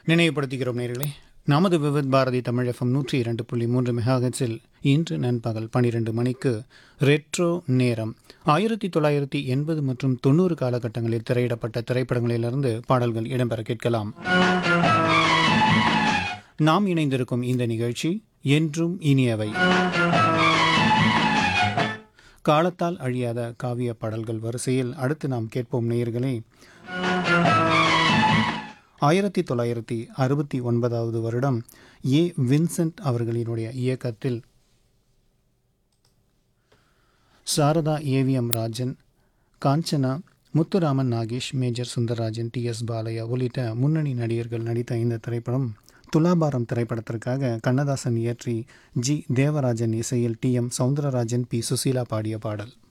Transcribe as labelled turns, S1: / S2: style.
S1: நினைவுபடுத்துகிறோம் நேர்களே நமது விவித் பாரதி தமிழ் எஃப்எம் நூற்றி இரண்டு புள்ளி மூன்று மெகாஹெட்ஸில் இன்று நண்பகல் பனிரெண்டு மணிக்கு ரெட்ரோ நேரம் ஆயிரத்தி தொள்ளாயிரத்தி எண்பது மற்றும் தொண்ணூறு காலகட்டங்களில் திரையிடப்பட்ட திரைப்படங்களிலிருந்து பாடல்கள் இடம்பெற கேட்கலாம் நாம் இணைந்திருக்கும் இந்த நிகழ்ச்சி என்றும் இனியவை காலத்தால் அழியாத காவிய பாடல்கள் வரிசையில் அடுத்து நாம் கேட்போம் நேயர்களே ஆயிரத்தி தொள்ளாயிரத்தி அறுபத்தி ஒன்பதாவது வருடம் ஏ வின்சென்ட் அவர்களினுடைய இயக்கத்தில் Sarada AVM Rajan Kanchana Muthuraman Nagesh major Sundararajan T S Balaiah உள்ளிட்ட முன்னணி நடிகர்கள் நடித்த இந்த திரைப்படம் துலாபாரம் திரைப்படத்திற்காக கண்ணதாசன் இயற்றி ஜி தேவராஜன் இசையில் T M Soundararajan P Susheela பாடிய பாடல்